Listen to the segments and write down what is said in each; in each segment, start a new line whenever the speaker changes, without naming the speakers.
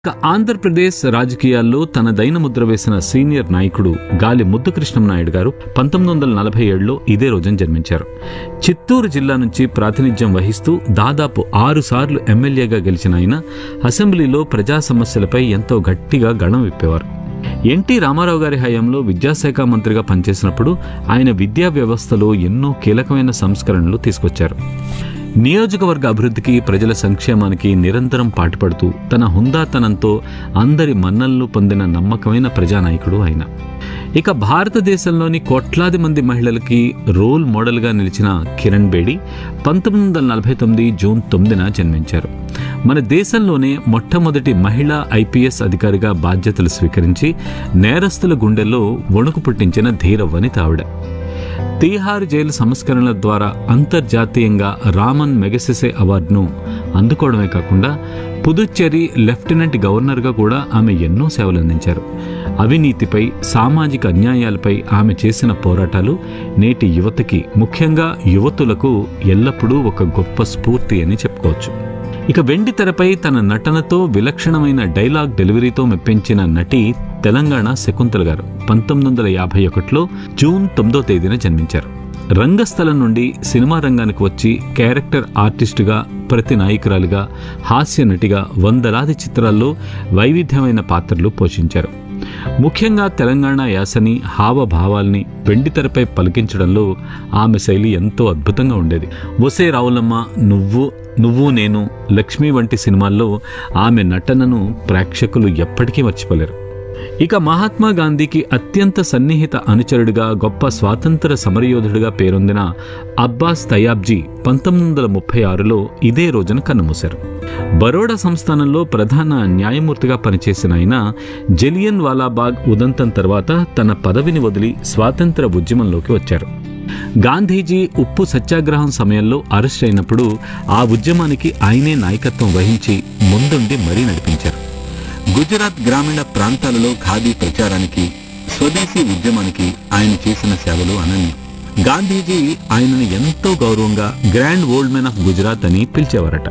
ఇక ఆంధ్రప్రదేశ్ రాజకీయాల్లో తనదైన ముద్ర వేసిన సీనియర్ నాయకుడు గాలి ముద్దుకృష్ణం నాయుడు గారు పంతొమ్మిది వందల నలభై ఏడులో ఇదే రోజున జన్మించారు చిత్తూరు జిల్లా నుంచి ప్రాతినిధ్యం వహిస్తూ దాదాపు ఆరు సార్లు ఎమ్మెల్యేగా గెలిచిన ఆయన అసెంబ్లీలో ప్రజా సమస్యలపై ఎంతో గట్టిగా గళం విప్పేవారు ఎన్టీ రామారావు గారి హయాంలో విద్యాశాఖ మంత్రిగా పనిచేసినప్పుడు ఆయన విద్యా వ్యవస్థలో ఎన్నో కీలకమైన సంస్కరణలు తీసుకొచ్చారు నియోజకవర్గ అభివృద్ధికి ప్రజల సంక్షేమానికి నిరంతరం పాటుపడుతూ తన హుందాతనంతో అందరి మన్నలను పొందిన నమ్మకమైన ప్రజానాయకుడు ఆయన ఇక భారతదేశంలోని కోట్లాది మంది మహిళలకి రోల్ మోడల్గా నిలిచిన కిరణ్ బేడి పంతొమ్మిది వందల నలభై తొమ్మిది జూన్ తొమ్మిదిన జన్మించారు మన దేశంలోనే మొట్టమొదటి మహిళా ఐపీఎస్ అధికారిగా బాధ్యతలు స్వీకరించి నేరస్తుల గుండెల్లో వణుకు పుట్టించిన ధీర వనిత ఆవిడ తీహార్ జైలు సంస్కరణల ద్వారా అంతర్జాతీయంగా రామన్ మెగసెసే అవార్డును అందుకోవడమే కాకుండా పుదుచ్చేరి లెఫ్టినెంట్ గవర్నర్గా కూడా ఆమె ఎన్నో సేవలు అందించారు అవినీతిపై సామాజిక అన్యాయాలపై ఆమె చేసిన పోరాటాలు నేటి యువతకి ముఖ్యంగా యువతులకు ఎల్లప్పుడూ ఒక గొప్ప స్ఫూర్తి అని చెప్పుకోవచ్చు ఇక వెండి తెరపై తన నటనతో విలక్షణమైన డైలాగ్ డెలివరీతో మెప్పించిన నటి తెలంగాణ శకుంతల గారు పంతొమ్మిది వందల యాభై ఒకటిలో జూన్ తొమ్మిదో తేదీన జన్మించారు రంగస్థలం నుండి సినిమా రంగానికి వచ్చి క్యారెక్టర్ ఆర్టిస్టుగా ప్రతి నాయకురాలిగా హాస్య నటిగా వందలాది చిత్రాల్లో వైవిధ్యమైన పాత్రలు పోషించారు ముఖ్యంగా తెలంగాణ యాసని హావభావాల్ని వెండితెరపై పలికించడంలో ఆమె శైలి ఎంతో అద్భుతంగా ఉండేది ఒసే రావులమ్మ నువ్వు నువ్వు నేను లక్ష్మి వంటి సినిమాల్లో ఆమె నటనను ప్రేక్షకులు ఎప్పటికీ మర్చిపోలేరు ఇక మహాత్మా గాంధీకి అత్యంత సన్నిహిత అనుచరుడిగా గొప్ప స్వాతంత్ర సమరయోధుడిగా పేరొందిన అబ్బాస్ తయాబ్జీ పంతొమ్మిది వందల ముప్పై ఆరులో ఇదే రోజున కన్నుమూశారు బరోడా సంస్థానంలో ప్రధాన న్యాయమూర్తిగా పనిచేసిన ఆయన జలియన్ వాలాబాగ్ ఉదంతం తర్వాత తన పదవిని వదిలి స్వాతంత్ర ఉద్యమంలోకి వచ్చారు గాంధీజీ ఉప్పు సత్యాగ్రహం సమయంలో అరెస్ట్ అయినప్పుడు ఆ ఉద్యమానికి ఆయనే నాయకత్వం వహించి ముందుండి మరీ నడిపించారు గుజరాత్ గ్రామీణ ప్రాంతాలలో ఖాదీ ప్రచారానికి స్వదేశీ ఉద్యమానికి ఆయన చేసిన సేవలు అనన్యం గాంధీజీ ఆయనను ఎంతో గౌరవంగా grand old man of Gujarat అని పిలిచేవారట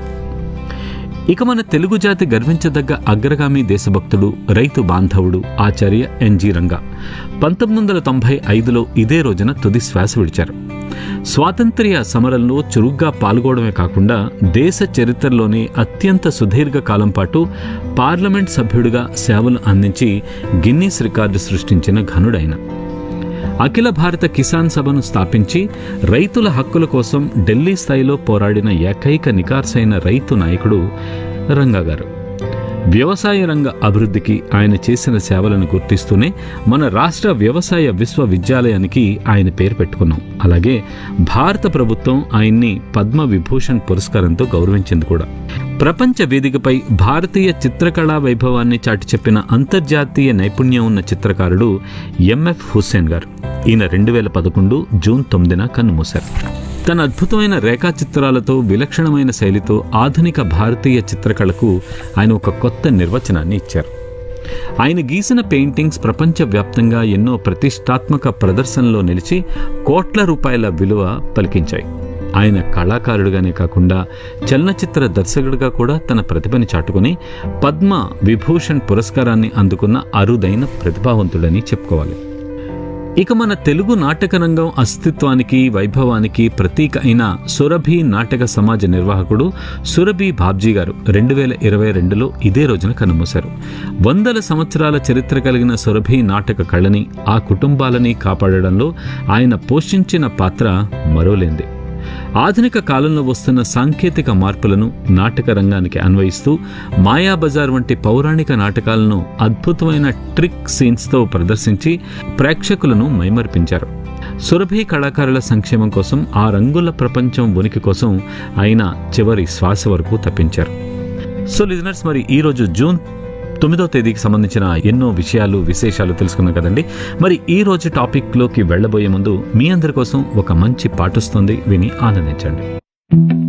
ఇక మన తెలుగు జాతి గర్వించదగ్గ అగ్రగామి దేశభక్తుడు రైతు బాంధవుడు ఆచార్య ఎన్జి రంగా పంతొమ్మిది వందల తొంభై ఐదులో ఇదే రోజున తుది శ్వాస విడిచారు స్వాతంత్ర్య సమరంలో చురుగ్గా పాల్గొనడమే కాకుండా దేశ చరిత్రలోనే అత్యంత సుదీర్ఘ కాలం పాటు పార్లమెంట్ సభ్యుడిగా సేవలు అందించి గిన్నీస్ రికార్డు సృష్టించిన ఘనుడైన అఖిల భారత కిసాన్ సభను స్థాపించి రైతుల హక్కుల కోసం ఢిల్లీ స్థాయిలో పోరాడిన ఏకైక నికార్సైన రైతు నాయకుడు రంగా గారు వ్యవసాయ రంగ అభివృద్ధికి ఆయన చేసిన సేవలను గుర్తిస్తూనే మన రాష్ట్ర వ్యవసాయ విశ్వవిద్యాలయానికి ఆయన పేరు పెట్టుకున్నాం అలాగే భారత ప్రభుత్వం ఆయన్ని పద్మ విభూషణ్ పురస్కారంతో గౌరవించింది కూడా ప్రపంచ వేదికపై భారతీయ చిత్రకళా వైభవాన్ని చాటి చెప్పిన అంతర్జాతీయ నైపుణ్యం ఉన్న చిత్రకారుడు ఎంఎఫ్ హుస్సేన్ గారు ఈయన రెండు వేల పదకొండు జూన్ తొమ్మిదిన కన్నుమూశారు తన అద్భుతమైన రేఖాచిత్రాలతో విలక్షణమైన శైలితో ఆధునిక భారతీయ చిత్రకళకు ఆయన ఒక కొత్త నిర్వచనాన్ని ఇచ్చారు ఆయన గీసిన పెయింటింగ్స్ ప్రపంచవ్యాప్తంగా ఎన్నో ప్రతిష్టాత్మక ప్రదర్శనలో నిలిచి కోట్ల రూపాయల విలువ పలికించాయి ఆయన కళాకారుడిగానే కాకుండా చలనచిత్ర దర్శకుడిగా కూడా తన ప్రతిభని చాటుకుని పద్మ విభూషణ్ పురస్కారాన్ని అందుకున్న అరుదైన ప్రతిభావంతుడని చెప్పుకోవాలి ఇక మన తెలుగు నాటక రంగం అస్తిత్వానికి వైభవానికి ప్రతీక అయిన సురభి నాటక సమాజ నిర్వాహకుడు సురభి బాబ్జీ గారు రెండు వేల ఇరవై రెండులో ఇదే రోజున కన్నుమూశారు వందల సంవత్సరాల చరిత్ర కలిగిన సురభి నాటక కళని ఆ కుటుంబాలని కాపాడడంలో ఆయన పోషించిన పాత్ర మరోలేంది ఆధునిక కాలంలో వస్తున్న సాంకేతిక మార్పులను నాటక రంగానికి అన్వయిస్తూ మాయాబజార్ వంటి పౌరాణిక నాటకాలను అద్భుతమైన ట్రిక్ సీన్స్తో ప్రదర్శించి ప్రేక్షకులను మైమర్పించారు సురభి కళాకారుల సంక్షేమం కోసం ఆ రంగుల ప్రపంచం ఉనికి కోసం ఆయన చివరి శ్వాస వరకు తప్పించారు సో లిజనర్స్ మరి ఈరోజు జూన్ తొమ్మిదో తేదీకి సంబంధించిన ఎన్నో విషయాలు విశేషాలు తెలుసుకున్నాం కదండి మరి ఈ రోజు టాపిక్లోకి వెళ్ళబోయే ముందు మీ అందరి కోసం ఒక మంచి పాట వస్తుంది విని ఆనందించండి